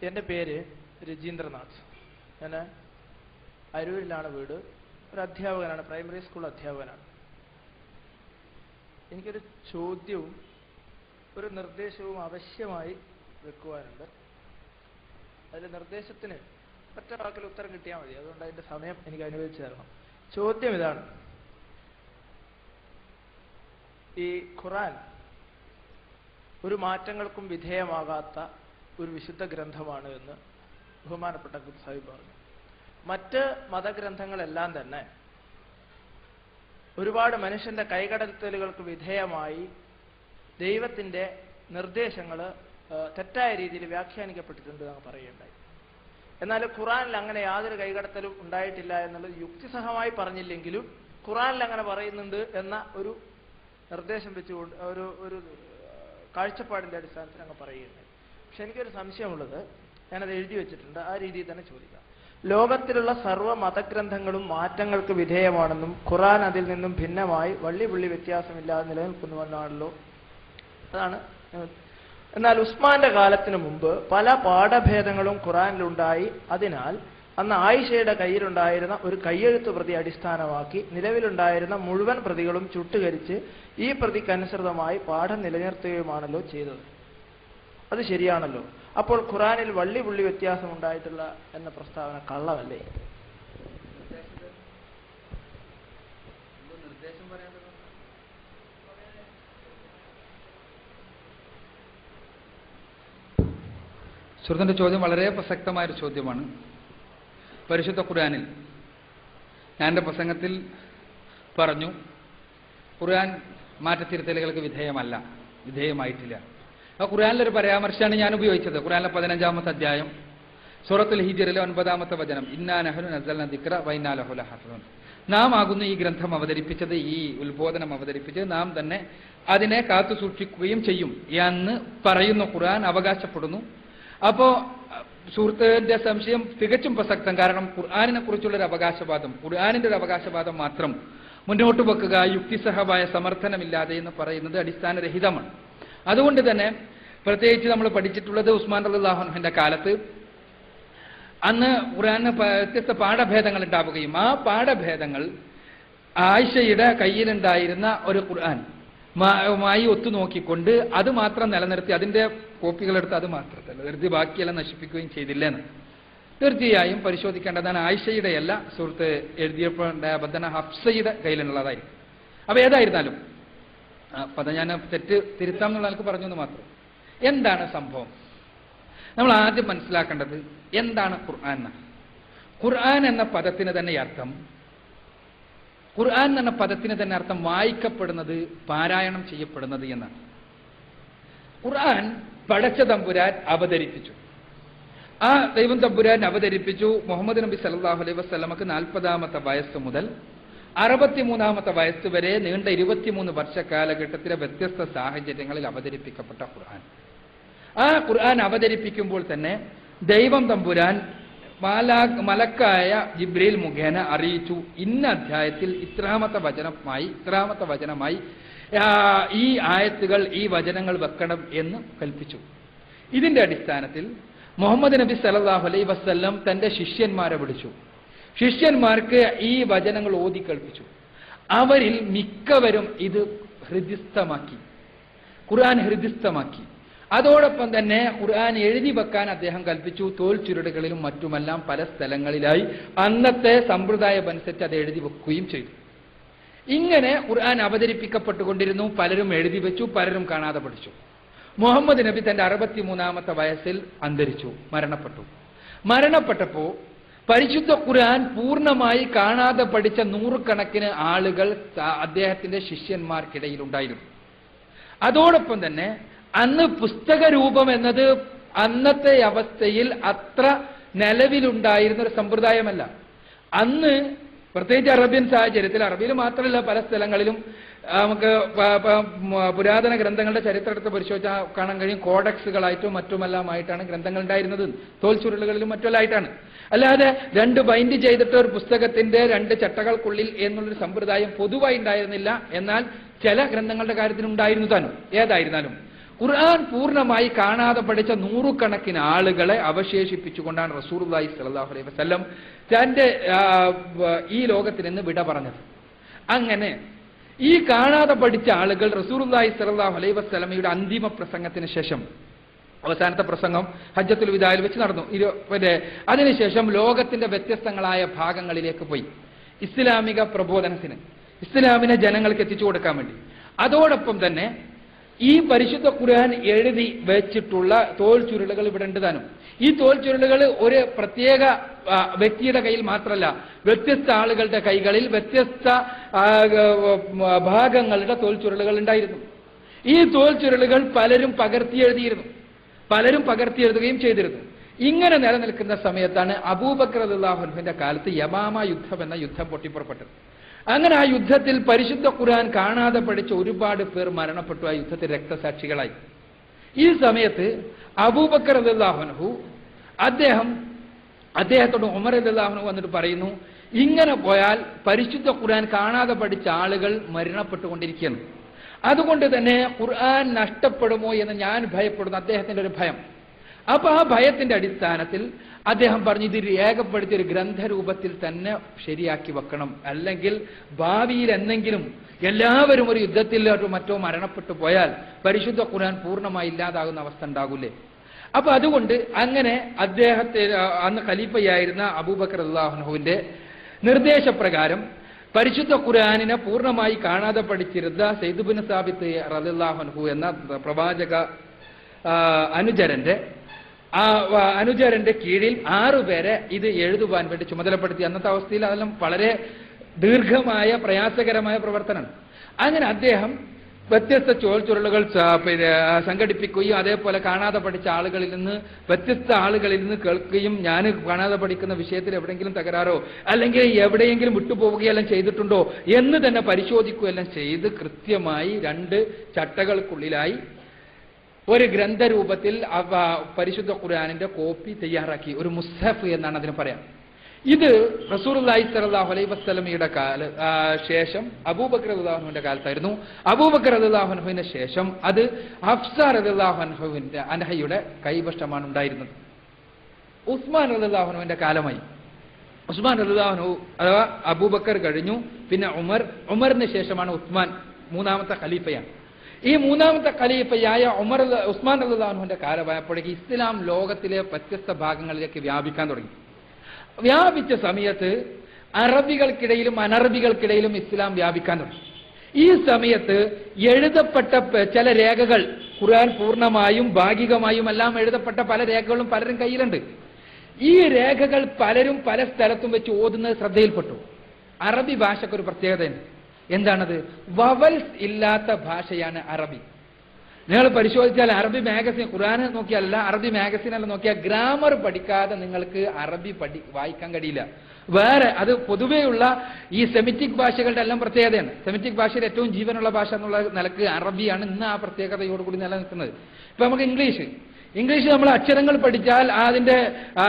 എൻ്റെ പേര് രജീന്ദ്രനാഥ് ഞാൻ അരൂരിലാണ് വീട് ഒരു അധ്യാപകനാണ് പ്രൈമറി സ്കൂൾ അധ്യാപകനാണ് എനിക്കൊരു ചോദ്യവും ഒരു നിർദ്ദേശവും ആവശ്യമായി വെക്കുവാനുണ്ട് അതിൽ നിർദ്ദേശത്തിന് ഒറ്റ വാക്കിൽ ഉത്തരം കിട്ടിയാൽ മതി അതുകൊണ്ട് അതിൻ്റെ സമയം എനിക്ക് അനുവദിച്ചു തരണം ചോദ്യം ഇതാണ് ഈ ഖുറാൻ ഒരു മാറ്റങ്ങൾക്കും വിധേയമാകാത്ത ഒരു വിശുദ്ധ ഗ്രന്ഥമാണ് എന്ന് ബഹുമാനപ്പെട്ട ഗുഡ് സാഹിബ് പറഞ്ഞു മറ്റ് മതഗ്രന്ഥങ്ങളെല്ലാം തന്നെ ഒരുപാട് മനുഷ്യന്റെ കൈകടത്തലുകൾക്ക് വിധേയമായി ദൈവത്തിന്റെ നിർദ്ദേശങ്ങൾ തെറ്റായ രീതിയിൽ വ്യാഖ്യാനിക്കപ്പെട്ടിട്ടുണ്ട് എന്ന് പറയുകയുണ്ടായി എന്നാൽ ഖുറാനിൽ അങ്ങനെ യാതൊരു കൈകടത്തലും ഉണ്ടായിട്ടില്ല എന്നുള്ളത് യുക്തിസഹമായി പറഞ്ഞില്ലെങ്കിലും ഖുറാനിൽ അങ്ങനെ പറയുന്നുണ്ട് എന്ന ഒരു നിർദ്ദേശം വെച്ചുകൊണ്ട് ഒരു ഒരു കാഴ്ചപ്പാടിന്റെ അടിസ്ഥാനത്തിൽ അങ്ങ് പറയുകയുണ്ടായി പക്ഷെ എനിക്കൊരു സംശയമുള്ളത് ഞാനത് എഴുതി വെച്ചിട്ടുണ്ട് ആ രീതിയിൽ തന്നെ ചോദിക്കാം ലോകത്തിലുള്ള സർവ്വ മതഗ്രന്ഥങ്ങളും മാറ്റങ്ങൾക്ക് വിധേയമാണെന്നും ഖുറാൻ അതിൽ നിന്നും ഭിന്നമായി വള്ളി പുള്ളി വ്യത്യാസമില്ലാതെ നിലനിൽക്കുന്നുവെന്നാണല്ലോ അതാണ് എന്നാൽ ഉസ്മാന്റെ കാലത്തിനു മുമ്പ് പല പാഠഭേദങ്ങളും ഖുറാനിലുണ്ടായി അതിനാൽ അന്ന് ആയിഷയുടെ കയ്യിലുണ്ടായിരുന്ന ഒരു കയ്യെഴുത്ത് പ്രതി അടിസ്ഥാനമാക്കി നിലവിലുണ്ടായിരുന്ന മുഴുവൻ പ്രതികളും ചുട്ടുകരിച്ച് ഈ പ്രതിക്കനുസൃതമായി പാഠം നിലനിർത്തുകയുമാണല്ലോ ചെയ്തത് അത് ശരിയാണല്ലോ അപ്പോൾ ഖുറാനിൽ വള്ളി പുള്ളി വ്യത്യാസം ഉണ്ടായിട്ടുള്ള എന്ന പ്രസ്താവന കള്ളമല്ലേ സുഹൃത്തിൻ്റെ ചോദ്യം വളരെ പ്രസക്തമായൊരു ചോദ്യമാണ് പരിശുദ്ധ ഖുർആനിൽ ഞാൻ എൻ്റെ പ്രസംഗത്തിൽ പറഞ്ഞു ഖുർആൻ മാറ്റത്തിരുത്തലുകൾക്ക് വിധേയമല്ല വിധേയമായിട്ടില്ല ആ ഖുർആനിലൊരു പരാമർശമാണ് ഞാൻ ഉപയോഗിച്ചത് ഖുർആനിലെ പതിനഞ്ചാമത്തെ അധ്യായം സൂറത്തുൽ ഹിജറിലെ ഒൻപതാമത്തെ വചനം ഇന്നാ നഹനു നസൽന ദിക്ര വൈന്നാ ലഹുല ഹഫദുൻ നാം ആകുന്നു ഈ ഗ്രന്ഥം അവതരിപ്പിച്ചത് ഈ ഉത്ബോധനം അവതരിപ്പിച്ചത് നാം തന്നെ അതിനെ കാത്തു സൂക്ഷിക്കുകയും ചെയ്യും എന്ന് പറയുന്നു ഖുർആൻ അവകാശപ്പെടുന്നു അപ്പോ സുഹൃത്തിന്റെ സംശയം തികച്ചും പ്രസക്തം കാരണം ഖുർആാനിനെ കുറിച്ചുള്ള ഒരു അവകാശവാദം ഖുർആാനിന്റെ ഒരു അവകാശവാദം മാത്രം മുന്നോട്ട് വെക്കുക യുക്തിസഹമായ സമർത്ഥനമില്ലാതെ എന്ന് പറയുന്നത് അടിസ്ഥാനരഹിതമാണ് അതുകൊണ്ട് തന്നെ പ്രത്യേകിച്ച് നമ്മൾ പഠിച്ചിട്ടുള്ളത് ഉസ്മാൻ അള്ളാഹുന്റെ കാലത്ത് അന്ന് ഖുർആന് വ്യത്യസ്ത പാഠഭേദങ്ങൾ ഉണ്ടാവുകയും ആ പാഠഭേദങ്ങൾ ആയിഷയുടെ കയ്യിലുണ്ടായിരുന്ന ഒരു ഖുർആൻ മായി ഒത്തുനോക്കിക്കൊണ്ട് അത് മാത്രം നിലനിർത്തി അതിന്റെ കോപ്പികളെടുത്ത് അത് മാത്രം നിലനിർത്തി ബാക്കിയെല്ലാം നശിപ്പിക്കുകയും ചെയ്തില്ല എന്ന് തീർച്ചയായും പരിശോധിക്കേണ്ടതാണ് ആയിഷയുടെയല്ല സുഹൃത്ത് എഴുതിയപ്പോൾ അബദ്ധന ഹഫ്സയുടെ കയ്യിലുള്ളതായിരിക്കും അപ്പൊ ഏതായിരുന്നാലും പദം ഞാൻ തെറ്റ് തിരുത്താം എന്നുള്ള ആൾക്ക് പറഞ്ഞു എന്ന് മാത്രം എന്താണ് സംഭവം നമ്മൾ ആദ്യം മനസ്സിലാക്കേണ്ടത് എന്താണ് ഖുർആൻ ഖുർആൻ എന്ന പദത്തിന് തന്നെ അർത്ഥം ഖുർആൻ എന്ന പദത്തിന് തന്നെ അർത്ഥം വായിക്കപ്പെടുന്നത് പാരായണം ചെയ്യപ്പെടുന്നത് എന്നാണ് ഖുർആൻ പടച്ച തമ്പുരാൻ അവതരിപ്പിച്ചു ആ ദൈവം തമ്പുരാൻ അവതരിപ്പിച്ചു മുഹമ്മദ് നബി സല്ലാഹു അലൈഹി വസ്ലമക്ക് നാൽപ്പതാമത്തെ വയസ്സ് മുതൽ അറുപത്തിമൂന്നാമത്തെ വയസ്സ് വരെ നീണ്ട ഇരുപത്തിമൂന്ന് വർഷ കാലഘട്ടത്തിലെ വ്യത്യസ്ത സാഹചര്യങ്ങളിൽ അവതരിപ്പിക്കപ്പെട്ട ഖുർആൻ ആ ഖുർആൻ അവതരിപ്പിക്കുമ്പോൾ തന്നെ ദൈവം തമ്പുരാൻ മാലാ മലക്കായ ജിബ്രീൽ മുഖേന അറിയിച്ചു ഇന്ന അധ്യായത്തിൽ ഇത്രാമത്തെ വചനമായി ഇത്രാമത്തെ വചനമായി ഈ ആയത്തുകൾ ഈ വചനങ്ങൾ വെക്കണം എന്ന് കൽപ്പിച്ചു ഇതിന്റെ അടിസ്ഥാനത്തിൽ മുഹമ്മദ് നബി സല്ലാഹു അലൈ വസ്ല്ലം തന്റെ ശിഷ്യന്മാരെ വിളിച്ചു ശിഷ്യന്മാർക്ക് ഈ വചനങ്ങൾ ഓതി കൽപ്പിച്ചു അവരിൽ മിക്കവരും ഇത് ഹൃദിസ്ഥമാക്കി ഖുർആൻ ഹൃദിസ്ഥമാക്കി അതോടൊപ്പം തന്നെ ഖുർആൻ എഴുതി വെക്കാൻ അദ്ദേഹം കൽപ്പിച്ചു തോൽ ചുരുടുകളിലും മറ്റുമെല്ലാം പല സ്ഥലങ്ങളിലായി അന്നത്തെ സമ്പ്രദായം അനുസരിച്ച് അത് എഴുതി വെക്കുകയും ചെയ്തു ഇങ്ങനെ ഖുർആൻ അവതരിപ്പിക്കപ്പെട്ടുകൊണ്ടിരുന്നു പലരും എഴുതി വെച്ചു പലരും കാണാതെ പഠിച്ചു മുഹമ്മദ് നബി തന്റെ അറുപത്തിമൂന്നാമത്തെ വയസ്സിൽ അന്തരിച്ചു മരണപ്പെട്ടു മരണപ്പെട്ടപ്പോ പരിശുദ്ധ ഖുർആൻ പൂർണ്ണമായി കാണാതെ പഠിച്ച നൂറുകണക്കിന് ആളുകൾ അദ്ദേഹത്തിന്റെ ശിഷ്യന്മാർക്കിടയിൽ ഉണ്ടായിരുന്നു അതോടൊപ്പം തന്നെ അന്ന് പുസ്തക രൂപം എന്നത് അന്നത്തെ അവസ്ഥയിൽ അത്ര നിലവിലുണ്ടായിരുന്ന ഒരു സമ്പ്രദായമല്ല അന്ന് പ്രത്യേകിച്ച് അറബിയൻ സാഹചര്യത്തിൽ അറബിയിൽ മാത്രമല്ല പല സ്ഥലങ്ങളിലും നമുക്ക് പുരാതന ഗ്രന്ഥങ്ങളുടെ ചരിത്രം എടുത്ത് പരിശോധിച്ചാൽ കാണാൻ കഴിയും കോഡക്സുകളായിട്ടും മറ്റുമെല്ലാമായിട്ടാണ് ഗ്രന്ഥങ്ങൾ ഉണ്ടായിരുന്നത് തോൽ ചുരുളുകളിലും മറ്റുമെല്ലായിട്ടാണ് അല്ലാതെ രണ്ട് ബൈൻഡ് ചെയ്തിട്ട് ഒരു പുസ്തകത്തിന്റെ രണ്ട് ചട്ടകൾക്കുള്ളിൽ എന്നുള്ളൊരു സമ്പ്രദായം പൊതുവായി ഉണ്ടായിരുന്നില്ല എന്നാൽ ചില ഗ്രന്ഥങ്ങളുടെ കാര്യത്തിൽ ഉണ്ടായിരുന്നു താനും ഏതായിരുന്നാലും ഖുർആൻ പൂർണ്ണമായി കാണാതെ പഠിച്ച നൂറുകണക്കിന് ആളുകളെ അവശേഷിപ്പിച്ചുകൊണ്ടാണ് റസൂർലായി സലാഹു അലൈഹി വസല്ലം തന്റെ ആ, വ- ഈ ലോകത്തിൽ നിന്ന് വിട പറഞ്ഞത് അങ്ങനെ ഈ കാണാതെ പഠിച്ച ആളുകൾ റസൂർലായി സലാഹു അലൈഹി വസ്ലമയുടെ അന്തിമ പ്രസംഗത്തിന് ശേഷം അവസാനത്തെ പ്രസംഗം ഹജ്ജത്തുൽ വിദായിൽ വെച്ച് നടന്നു ഇരു പിന്നെ അതിനുശേഷം ലോകത്തിന്റെ വ്യത്യസ്തങ്ങളായ ഭാഗങ്ങളിലേക്ക് പോയി ഇസ്ലാമിക പ്രബോധനത്തിന് ഇസ്ലാമിനെ ജനങ്ങൾക്ക് എത്തിച്ചു കൊടുക്കാൻ വേണ്ടി അതോടൊപ്പം തന്നെ ഈ പരിശുദ്ധ ഖുർആൻ എഴുതി വെച്ചിട്ടുള്ള തോൽ ചുരുളുകൾ ഇവിടെ ഉണ്ട് താനും ഈ തോൽ ചുരുളുകൾ ഒരു പ്രത്യേക ആ, വ്യക്തിയുടെ കയ്യിൽ മാത്രമല്ല വ്യത്യസ്ത ആളുകളുടെ കൈകളിൽ വ്യത്യസ്ത ആ, ആ, ഭാഗങ്ങളുടെ തോൽ ചുരുളുകൾ ഉണ്ടായിരുന്നു ഈ തോൽ ചുരുളുകൾ പലരും പകർത്തി എഴുതിയിരുന്നു പലരും പകർത്തി എഴുതുകയും ചെയ്തിരുന്നു ഇങ്ങനെ നിലനിൽക്കുന്ന സമയത്താണ് അബൂബക്കർ അള്ളാഹുവിന്റെ കാലത്ത് യമാമ യുദ്ധം എന്ന യുദ്ധം പൊട്ടിപ്പുറപ്പെട്ടത് അങ്ങനെ ആ യുദ്ധത്തിൽ പരിശുദ്ധ ഖുർആൻ കാണാതെ പഠിച്ച ഒരുപാട് പേർ മരണപ്പെട്ടു ആ യുദ്ധത്തിൽ രക്തസാക്ഷികളായി ഈ സമയത്ത് അബൂബക്കർ അള്ളാഹുനഹു അദ്ദേഹം അദ്ദേഹത്തോട് ഉമർ അള്ളാഹുനു വന്നിട്ട് പറയുന്നു ഇങ്ങനെ പോയാൽ പരിശുദ്ധ ഖുർആൻ കാണാതെ പഠിച്ച ആളുകൾ മരണപ്പെട്ടുകൊണ്ടിരിക്കുകയാണ് അതുകൊണ്ട് തന്നെ ഖുർആൻ നഷ്ടപ്പെടുമോ എന്ന് ഞാൻ ഭയപ്പെടുന്നു അദ്ദേഹത്തിന്റെ ഒരു ഭയം അപ്പൊ ആ ഭയത്തിന്റെ അടിസ്ഥാനത്തിൽ അദ്ദേഹം പറഞ്ഞു ഇത് രേഖപ്പെടുത്തിയ ഒരു ഗ്രന്ഥരൂപത്തിൽ തന്നെ ശരിയാക്കി വെക്കണം അല്ലെങ്കിൽ ഭാവിയിൽ എന്തെങ്കിലും എല്ലാവരും ഒരു യുദ്ധത്തിലോ മറ്റോ മരണപ്പെട്ടു പോയാൽ പരിശുദ്ധ ഖുർആൻ പൂർണ്ണമായി ഇല്ലാതാകുന്ന അവസ്ഥ ഉണ്ടാകൂലേ അപ്പൊ അതുകൊണ്ട് അങ്ങനെ അദ്ദേഹത്തെ ആ, അന്ന് ഖലീഫയായിരുന്ന അബൂബക്കർ അള്ളാഹുനുവിന്റെ നിർദ്ദേശപ്രകാരം പരിശുദ്ധ ഖുർആാനിനെ പൂർണ്ണമായി കാണാതെ പഠിച്ചിരുന്ന സൈദുബിൻ സാബിത്ത് റലിള്ളാഹുൻഹു എന്ന പ്രവാചക ആ, അനുചരന്റെ ആ വ- അനുചരന്റെ കീഴിൽ ആറുപേരെ ഇത് എഴുതുവാൻ വേണ്ടി ചുമതലപ്പെടുത്തി അന്നത്തെ അവസ്ഥയിൽ അതെല്ലാം വളരെ ദീർഘമായ പ്രയാസകരമായ പ്രവർത്തനമാണ് അങ്ങനെ അദ്ദേഹം വ്യത്യസ്ത ചോൽച്ചുരുളുകൾ സ- പിന്നെ ആ, സംഘടിപ്പിക്കുകയും അതേപോലെ കാണാതെ പഠിച്ച ആളുകളിൽ നിന്ന് വ്യത്യസ്ത ആളുകളിൽ നിന്ന് കേൾക്കുകയും ഞാൻ കാണാതെ പഠിക്കുന്ന വിഷയത്തിൽ എവിടെയെങ്കിലും തകരാറോ അല്ലെങ്കിൽ എവിടെയെങ്കിലും വിട്ടുപോവുകയെല്ലാം ചെയ്തിട്ടുണ്ടോ എന്ന് തന്നെ പരിശോധിക്കുകയെല്ലാം ചെയ്ത് കൃത്യമായി രണ്ട് ചട്ടകൾക്കുള്ളിലായി ഒരു ഗ്രന്ഥരൂപത്തിൽ അവ പരിശുദ്ധ ഖുർആാനിന്റെ കോപ്പി തയ്യാറാക്കി ഒരു മുസ്ഹഫ് എന്നാണ് അതിന് പറയാം ഇത് റസൂർലായി സലാഹു അലൈ വസ്ലമിയുടെ കാല ആ, ശേഷം അബൂബക്കർ അള്ളാഹുവിന്റെ കാലത്തായിരുന്നു അബൂബക്കർ അള്ളാഹുനുവിന് ശേഷം അത് ഹഫ്സാർ അള്ളാഹുവിന്റെ അൻഹയുടെ കൈവശമാണ് ഉണ്ടായിരുന്നത് ഉസ്മാൻ അള്ളാഹുനുവിന്റെ കാലമായി ഉസ്മാൻ അള്ളാഹുനു അഥവാ അബൂബക്കർ കഴിഞ്ഞു പിന്നെ ഉമർ ഉമറിന് ശേഷമാണ് ഉസ്മാൻ മൂന്നാമത്തെ ഖലീഫയാണ് ഈ മൂന്നാമത്തെ ഖലീഫയായ ഉമർ അല്ല- ഉസ്മാൻ അള്ളാഹുവിന്റെ കാലമായപ്പോഴേക്ക് ഇസ്ലാം ലോകത്തിലെ വ്യത്യസ്ത ഭാഗങ്ങളിലേക്ക് വ്യാപിക്കാൻ തുടങ്ങി വ്യാപിച്ച സമയത്ത് അറബികൾക്കിടയിലും അനറബികൾക്കിടയിലും ഇസ്ലാം വ്യാപിക്കാൻ തുടങ്ങി ഈ സമയത്ത് എഴുതപ്പെട്ട പ- ചില രേഖകൾ ഖുർആൻ പൂർണ്ണമായും ഭാഗികമായും എല്ലാം എഴുതപ്പെട്ട പല രേഖകളും പലരും കയ്യിലുണ്ട് ഈ രേഖകൾ പലരും പല സ്ഥലത്തും വെച്ച് ഓതുന്നത് ശ്രദ്ധയിൽപ്പെട്ടു അറബി ഭാഷയ്ക്ക് ഒരു പ്രത്യേകതയുണ്ട് എന്താണത് വവൽസ് ഇല്ലാത്ത ഭാഷയാണ് അറബി നിങ്ങൾ പരിശോധിച്ചാൽ അറബി മാഗസിൻ ഖുർആൻ നോക്കിയാലല്ല അറബി മാഗസിൻ അല്ല നോക്കിയാൽ ഗ്രാമർ പഠിക്കാതെ നിങ്ങൾക്ക് അറബി പഠി വായിക്കാൻ കഴിയില്ല വേറെ അത് പൊതുവെയുള്ള ഈ സെമിറ്റിക് ഭാഷകളുടെ എല്ലാം പ്രത്യേകതയാണ് സെമിറ്റിക് ഭാഷയിൽ ഏറ്റവും ജീവനുള്ള ഭാഷ എന്നുള്ള നിലക്ക് അറബിയാണ് ഇന്ന് ആ പ്രത്യേകതയോടുകൂടി നിലനിൽക്കുന്നത് ഇപ്പൊ നമുക്ക് ഇംഗ്ലീഷ് ഇംഗ്ലീഷ് നമ്മൾ അക്ഷരങ്ങൾ പഠിച്ചാൽ അതിന്റെ ആ,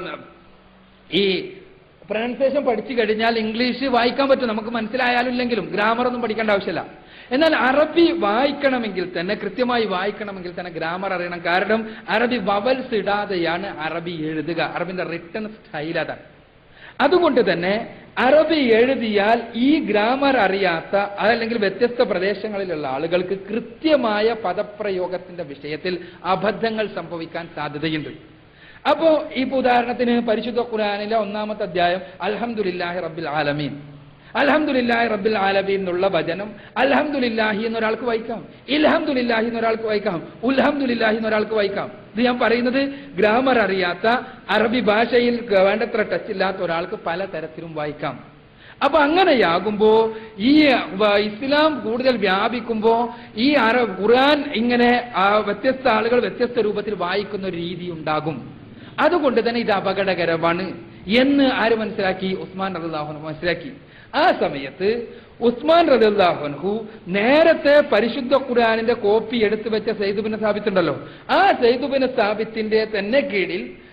ഈ പ്രൊനൗൺസിയേഷൻ പഠിച്ചു കഴിഞ്ഞാൽ ഇംഗ്ലീഷ് വായിക്കാൻ പറ്റും നമുക്ക് മനസ്സിലായാലും ഇല്ലെങ്കിലും ഗ്രാമർ ഒന്നും പഠിക്കേണ്ട ആവശ്യമില്ല എന്നാൽ അറബി വായിക്കണമെങ്കിൽ തന്നെ കൃത്യമായി വായിക്കണമെങ്കിൽ തന്നെ ഗ്രാമർ അറിയണം കാരണം അറബി വവൽസ് ഇടാതെയാണ് അറബി എഴുതുക അറബിന്റെ റിട്ടൺ സ്റ്റൈൽ അതാണ് അതുകൊണ്ട് തന്നെ അറബി എഴുതിയാൽ ഈ ഗ്രാമർ അറിയാത്ത അതല്ലെങ്കിൽ വ്യത്യസ്ത പ്രദേശങ്ങളിലുള്ള ആളുകൾക്ക് കൃത്യമായ പദപ്രയോഗത്തിന്റെ വിഷയത്തിൽ അബദ്ധങ്ങൾ സംഭവിക്കാൻ സാധ്യതയുണ്ട് അപ്പോ ഇപ്പൊ ഉദാഹരണത്തിന് പരിശുദ്ധ ഖുർആനിലെ ഒന്നാമത്തെ അധ്യായം അൽഹംദുലില്ലാഹി റബ്ബിൽ ആലമീൻ അൽഹംദുലില്ലാഹി റബ്ബിൽ ആലമീൻ എന്നുള്ള വചനം അൽഹംദുലില്ലാഹി എന്നൊരാൾക്ക് വായിക്കാം ഇൽഹംദുലില്ലാഹി എന്നൊരാൾക്ക് വായിക്കാം ഉൽഹംദുലില്ലാഹി എന്നൊരാൾക്ക് വായിക്കാം ഇത് ഞാൻ പറയുന്നത് ഗ്രാമർ അറിയാത്ത അറബി ഭാഷയിൽ വേണ്ടത്ര ടച്ച് ഇല്ലാത്ത ഒരാൾക്ക് പല തരത്തിലും വായിക്കാം അപ്പൊ അങ്ങനെയാകുമ്പോ ഈ വ- ഇസ്ലാം കൂടുതൽ വ്യാപിക്കുമ്പോ ഈ അറ ഖുർആൻ ഇങ്ങനെ ആ വ്യത്യസ്ത ആളുകൾ വ്യത്യസ്ത രൂപത്തിൽ വായിക്കുന്ന ഒരു രീതി ഉണ്ടാകും അതുകൊണ്ട് തന്നെ ഇത് അപകടകരമാണ് എന്ന് ആര് മനസ്സിലാക്കി ഉസ്മാൻ റദാഹു മനസ്സിലാക്കി ആ സമയത്ത് ഉസ്മാൻ റദാഹുൻഹു നേരത്തെ പരിശുദ്ധ ഖുർആനിന്റെ കോപ്പി എടുത്തു വെച്ച സൈദുബിന് സ്ഥാപിത്തുണ്ടല്ലോ ആ സൈദുബിന് സ്ഥാപിത്തിന്റെ തന്നെ കീഴിൽ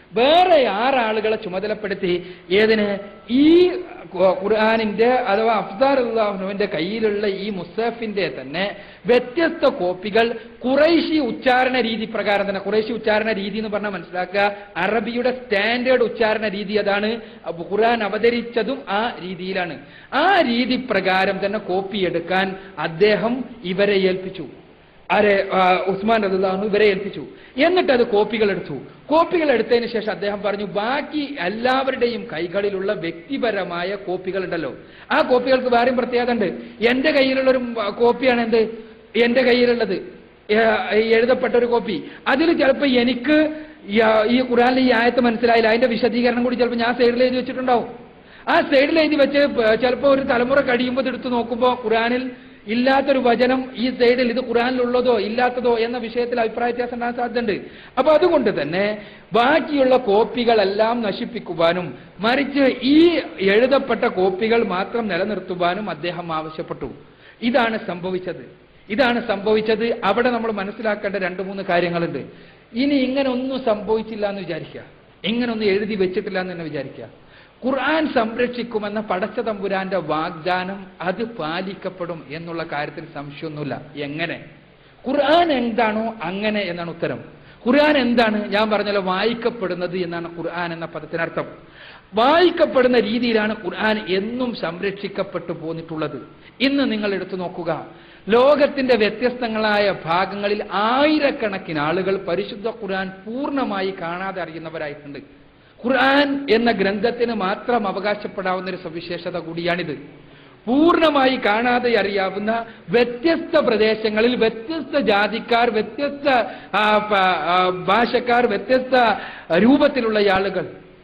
വേറെ ആറാളുകളെ ചുമതലപ്പെടുത്തി ഏതിന് ഈ ഖു- ഖുർആാനിന്റെ അഥവാ അഫ്താർ അള്ളാഹുനുവിന്റെ കയ്യിലുള്ള ഈ മുസഫിന്റെ തന്നെ വ്യത്യസ്ത കോപ്പികൾ കുറേശി ഉച്ചാരണ രീതി പ്രകാരം തന്നെ കുറേശി ഉച്ചാരണ രീതി എന്ന് പറഞ്ഞാൽ മനസ്സിലാക്കുക അറബിയുടെ സ്റ്റാൻഡേർഡ് ഉച്ചാരണ രീതി അതാണ് അപ്പൊ ഖുർആൻ അവതരിച്ചതും ആ രീതിയിലാണ് ആ രീതി പ്രകാരം തന്നെ കോപ്പി എടുക്കാൻ അദ്ദേഹം ഇവരെ ഏൽപ്പിച്ചു ആരെ ആ, ഉസ്മാൻ റദുല്ലാഹു ഇവരെ ഏൽപ്പിച്ചു എന്നിട്ട് അത് കോപ്പികൾ എടുത്തു കോപ്പികൾ എടുത്തതിന് ശേഷം അദ്ദേഹം പറഞ്ഞു ബാക്കി എല്ലാവരുടെയും കൈകളിലുള്ള വ്യക്തിപരമായ കോപ്പികൾ ഉണ്ടല്ലോ ആ കോപ്പികൾക്ക് വേറെയും പ്രത്യേകത ഉണ്ട് എന്റെ കയ്യിലുള്ള ഒരു കോപ്പിയാണ് എന്ത് എന്റെ കയ്യിലുള്ളത് ഏ, എഴുതപ്പെട്ട ഒരു കോപ്പി അതിൽ ചിലപ്പോൾ എനിക്ക് ഈ, ആ, ഈ ഖുറാനിലെ ഈ ആയത്ത് മനസ്സിലായില്ല അതിന്റെ വിശദീകരണം കൂടി ചിലപ്പോൾ ഞാൻ സൈഡിൽ എഴുതി വെച്ചിട്ടുണ്ടാവും ആ സൈഡിൽ എഴുതി വെച്ച് ചിലപ്പോൾ ഒരു തലമുറ കഴിയുമ്പോൾ ഇത് എടുത്തു നോക്കുമ്പോൾ ഖുറാനിൽ ഇല്ലാത്തൊരു വചനം ഈ സൈഡിൽ ഇത് ഖുറാനിലുള്ളതോ ഇല്ലാത്തതോ എന്ന വിഷയത്തിൽ അഭിപ്രായ വ്യത്യാസം ഉണ്ടാകാൻ സാധ്യതയുണ്ട് അപ്പൊ അതുകൊണ്ട് തന്നെ ബാക്കിയുള്ള കോപ്പികളെല്ലാം നശിപ്പിക്കുവാനും മറിച്ച് ഈ എഴുതപ്പെട്ട കോപ്പികൾ മാത്രം നിലനിർത്തുവാനും അദ്ദേഹം ആവശ്യപ്പെട്ടു ഇതാണ് സംഭവിച്ചത് ഇതാണ് സംഭവിച്ചത് അവിടെ നമ്മൾ മനസ്സിലാക്കേണ്ട രണ്ട് മൂന്ന് കാര്യങ്ങളുണ്ട് ഇനി ഇങ്ങനെ ഒന്നും സംഭവിച്ചില്ല എന്ന് വിചാരിക്കുക ഇങ്ങനെ ഒന്നും എഴുതി വെച്ചിട്ടില്ല എന്ന് തന്നെ വിചാരിക്കുക ഖുർആൻ സംരക്ഷിക്കുമെന്ന പടച്ച തമ്പുരാന്റെ വാഗ്ദാനം അത് പാലിക്കപ്പെടും എന്നുള്ള കാര്യത്തിൽ സംശയമൊന്നുമില്ല എങ്ങനെ ഖുർആൻ എന്താണോ അങ്ങനെ എന്നാണ് ഉത്തരം ഖുർആൻ എന്താണ് ഞാൻ പറഞ്ഞല്ലോ വായിക്കപ്പെടുന്നത് എന്നാണ് ഖുർആൻ എന്ന പദത്തിനർത്ഥം വായിക്കപ്പെടുന്ന രീതിയിലാണ് ഖുർആൻ എന്നും സംരക്ഷിക്കപ്പെട്ടു പോന്നിട്ടുള്ളത് ഇന്ന് നിങ്ങൾ എടുത്തു നോക്കുക ലോകത്തിന്റെ വ്യത്യസ്തങ്ങളായ ഭാഗങ്ങളിൽ ആയിരക്കണക്കിന് ആളുകൾ പരിശുദ്ധ ഖുർആൻ പൂർണ്ണമായി കാണാതെ അറിയുന്നവരായിട്ടുണ്ട് ഖുർആൻ എന്ന ഗ്രന്ഥത്തിന് മാത്രം അവകാശപ്പെടാവുന്ന ഒരു സവിശേഷത കൂടിയാണിത് പൂർണ്ണമായി കാണാതെ അറിയാവുന്ന വ്യത്യസ്ത പ്രദേശങ്ങളിൽ വ്യത്യസ്ത ജാതിക്കാർ വ്യത്യസ്ത ആ, പ- ആ, ഭാഷക്കാർ വ്യത്യസ്ത രൂപത്തിലുള്ള ആളുകൾ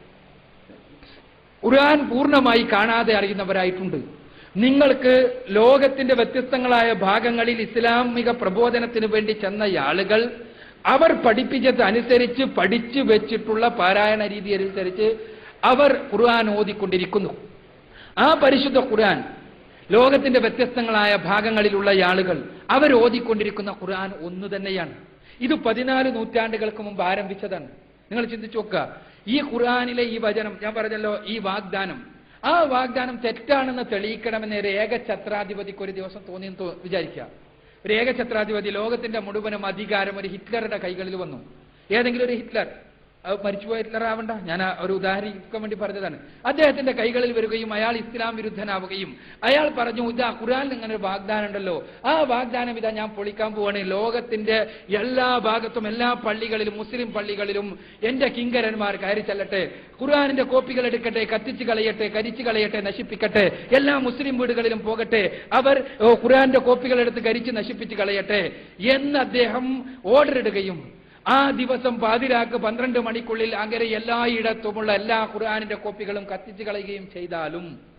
ഖുർആൻ പൂർണ്ണമായി കാണാതെ അറിയുന്നവരായിട്ടുണ്ട് നിങ്ങൾക്ക് ലോകത്തിന്റെ വ്യത്യസ്തങ്ങളായ ഭാഗങ്ങളിൽ ഇസ്ലാമിക പ്രബോധനത്തിന് വേണ്ടി ചെന്ന ആളുകൾ അവർ പഠിപ്പിച്ചത് അനുസരിച്ച് പഠിച്ചു വെച്ചിട്ടുള്ള പാരായണ രീതി അനുസരിച്ച് അവർ ഖുർആൻ ഓതിക്കൊണ്ടിരിക്കുന്നു ആ പരിശുദ്ധ ഖുർആൻ ലോകത്തിന്റെ വ്യത്യസ്തങ്ങളായ ഭാഗങ്ങളിലുള്ള ആളുകൾ അവർ ഓതിക്കൊണ്ടിരിക്കുന്ന ഖുർആൻ ഒന്നു തന്നെയാണ് ഇത് പതിനാല് നൂറ്റാണ്ടുകൾക്ക് മുമ്പ് ആരംഭിച്ചതാണ് നിങ്ങൾ ചിന്തിച്ചു നോക്കുക ഈ ഖുർആനിലെ ഈ വചനം ഞാൻ പറഞ്ഞല്ലോ ഈ വാഗ്ദാനം ആ വാഗ്ദാനം തെറ്റാണെന്ന് തെളിയിക്കണമെന്ന് ഒരു ഏകഛത്രാധിപതിക്ക് ഒരു ദിവസം തോന്നിയെന്ന് തോ- വിചാരിക്കുക ഒരു ഏകഛത്രാധിപതി ലോകത്തിന്റെ മുഴുവനും അധികാരം ഒരു ഹിറ്റ്ലറുടെ കൈകളിൽ വന്നു ഏതെങ്കിലും ഒരു ഹിറ്റ്ലർ അത് മരിച്ചുപോയ ഹിറ്റ്ലർ ആവണ്ട ഞാൻ ആ ഒരു ഉദാഹരിക്കാൻ വേണ്ടി പറഞ്ഞതാണ് അദ്ദേഹത്തിന്റെ കൈകളിൽ വരികയും അയാൾ ഇസ്ലാം വിരുദ്ധനാവുകയും അയാൾ പറഞ്ഞു ഇതാ ഖുറാനിൽ ഇങ്ങനെ ഒരു വാഗ്ദാനം ഉണ്ടല്ലോ ആ വാഗ്ദാനം ഇതാ ഞാൻ പൊളിക്കാൻ പോവാണ് ലോകത്തിന്റെ എല്ലാ ഭാഗത്തും എല്ലാ പള്ളികളിലും മുസ്ലിം പള്ളികളിലും എന്റെ കിങ്കരന്മാർ കയറി ചെല്ലട്ടെ ഖുർആാനിന്റെ കോപ്പികൾ എടുക്കട്ടെ കത്തിച്ച് കളയട്ടെ കരിച്ചു കളയട്ടെ നശിപ്പിക്കട്ടെ എല്ലാ മുസ്ലിം വീടുകളിലും പോകട്ടെ അവർ ഓ, ഖുർആന്റെ കോപ്പികൾ എടുത്ത് കരിച്ച് നശിപ്പിച്ച് കളയട്ടെ എന്ന് അദ്ദേഹം ഓർഡർ ഇടുകയും ആ ദിവസം പാതിരാക്ക് പന്ത്രണ്ട് മണിക്കുള്ളിൽ അങ്ങനെ എല്ലായിടത്തുമുള്ള എല്ലാ ഖുർആാനിന്റെ കോപ്പികളും കത്തിച്ചു കളയുകയും ചെയ്താലും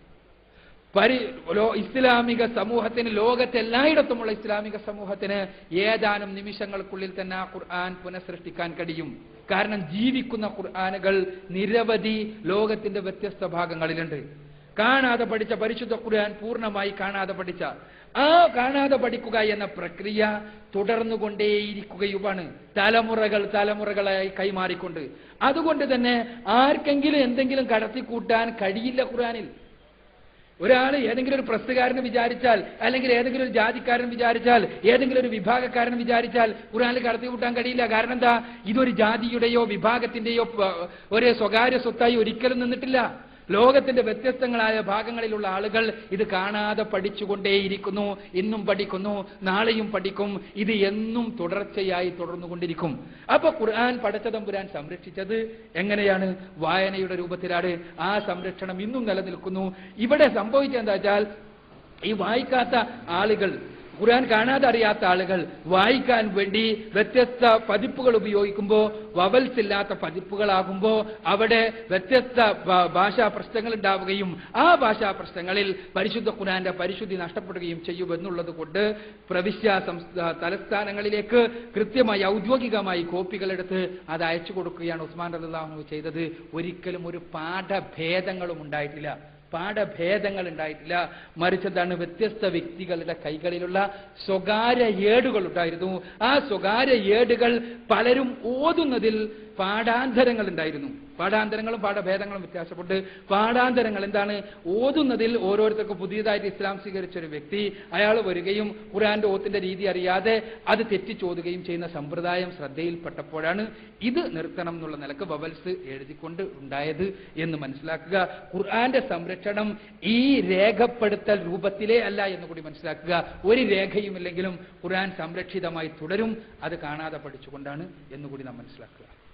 പരി ലോ- ഇസ്ലാമിക സമൂഹത്തിന് ലോകത്തെ എല്ലായിടത്തുമുള്ള ഇസ്ലാമിക സമൂഹത്തിന് ഏതാനും നിമിഷങ്ങൾക്കുള്ളിൽ തന്നെ ആ ഖുർആൻ പുനഃസൃഷ്ടിക്കാൻ കഴിയും കാരണം ജീവിക്കുന്ന ഖുർആനുകൾ നിരവധി ലോകത്തിന്റെ വ്യത്യസ്ത ഭാഗങ്ങളിലുണ്ട് കാണാതെ പഠിച്ച പരിശുദ്ധ ഖുർആൻ പൂർണ്ണമായി കാണാതെ പഠിച്ച ആ കാണാതെ പഠിക്കുക എന്ന പ്രക്രിയ തുടർന്നുകൊണ്ടേയിരിക്കുകയുമാണ് തലമുറകൾ തലമുറകളായി കൈമാറിക്കൊണ്ട് അതുകൊണ്ട് തന്നെ ആർക്കെങ്കിലും എന്തെങ്കിലും കടത്തിക്കൂട്ടാൻ കഴിയില്ല ഖുർആനിൽ ഒരാൾ ഏതെങ്കിലും ഒരു പ്രസ്തുകാരന് വിചാരിച്ചാൽ അല്ലെങ്കിൽ ഏതെങ്കിലും ഒരു ജാതിക്കാരൻ വിചാരിച്ചാൽ ഏതെങ്കിലും ഒരു വിഭാഗക്കാരൻ വിചാരിച്ചാൽ ഖുറാനിൽ കടത്തി കൂട്ടാൻ കഴിയില്ല കാരണം എന്താ ഇതൊരു ജാതിയുടെയോ വിഭാഗത്തിന്റെയോ പ- ഒരു സ്വകാര്യ സ്വത്തായി ഒരിക്കലും നിന്നിട്ടില്ല ലോകത്തിന്റെ വ്യത്യസ്തങ്ങളായ ഭാഗങ്ങളിലുള്ള ആളുകൾ ഇത് കാണാതെ പഠിച്ചുകൊണ്ടേയിരിക്കുന്നു ഇന്നും പഠിക്കുന്നു നാളെയും പഠിക്കും ഇത് എന്നും തുടർച്ചയായി തുടർന്നുകൊണ്ടിരിക്കും അപ്പൊ ഖുർആൻ പടച്ചതമ്പുരാൻ സംരക്ഷിച്ചത് എങ്ങനെയാണ് വായനയുടെ രൂപത്തിലാണ് ആ സംരക്ഷണം ഇന്നും നിലനിൽക്കുന്നു ഇവിടെ സംഭവിച്ചത് എന്താ വെച്ചാൽ ഈ വായിക്കാത്ത ആളുകൾ ഖുർആൻ കാണാതെ അറിയാത്ത ആളുകൾ വായിക്കാൻ വേണ്ടി വ്യത്യസ്ത പതിപ്പുകൾ ഉപയോഗിക്കുമ്പോൾ വവൽസ് ഇല്ലാത്ത പതിപ്പുകളാകുമ്പോൾ അവിടെ വ്യത്യസ്ത ഭ- ഭാഷാ പ്രശ്നങ്ങൾ ഉണ്ടാവുകയും ആ ഭാഷാ പ്രശ്നങ്ങളിൽ പരിശുദ്ധ ഖുർആന്റെ പരിശുദ്ധി നഷ്ടപ്പെടുകയും ചെയ്യുമെന്നുള്ളത് കൊണ്ട് പ്രവിശ്യ സംസ്ഥ- തലസ്ഥാനങ്ങളിലേക്ക് കൃത്യമായി ഔദ്യോഗികമായി കോപ്പികൾ എടുത്ത് അത് അയച്ചു കൊടുക്കുകയാണ് ഉസ്മാൻ റളിയല്ലാഹു ചെയ്തത് ഒരിക്കലും ഒരു പാഠഭേദങ്ങളും ഉണ്ടായിട്ടില്ല പാഠഭേദങ്ങൾ ഉണ്ടായിട്ടില്ല മറിച്ചതാണ് വ്യത്യസ്ത വ്യക്തികളുടെ കൈകളിലുള്ള സ്വകാര്യ ഏടുകൾ ഉണ്ടായിരുന്നു ആ സ്വകാര്യ ഏടുകൾ പലരും ഓതുന്നതിൽ പാഠാന്തരങ്ങൾ ഉണ്ടായിരുന്നു പാഠാന്തരങ്ങളും പാഠഭേദങ്ങളും വ്യത്യാസപ്പെട്ട് പാഠാന്തരങ്ങൾ എന്താണ് ഓതുന്നതിൽ ഓരോരുത്തർക്കും പുതിയതായിട്ട് ഇസ്ലാം സ്വീകരിച്ച ഒരു വ്യക്തി അയാൾ വരികയും ഖുറാന്റെ ഓത്തിന്റെ രീതി അറിയാതെ അത് തെറ്റിച്ചോതുകയും ചെയ്യുന്ന സമ്പ്രദായം ശ്രദ്ധയിൽപ്പെട്ടപ്പോഴാണ് ഇത് നിർത്തണം എന്നുള്ള നിലക്ക് ബബൽസ് എഴുതിക്കൊണ്ട് ഉണ്ടായത് എന്ന് മനസ്സിലാക്കുക ഖുർആന്റെ സംരക്ഷണം ഈ രേഖപ്പെടുത്തൽ രൂപത്തിലേ അല്ല എന്ന് കൂടി മനസ്സിലാക്കുക ഒരു രേഖയുമില്ലെങ്കിലും ഖുർആൻ സംരക്ഷിതമായി തുടരും അത് കാണാതെ പഠിച്ചുകൊണ്ടാണ് എന്നുകൂടി നാം മനസ്സിലാക്കുക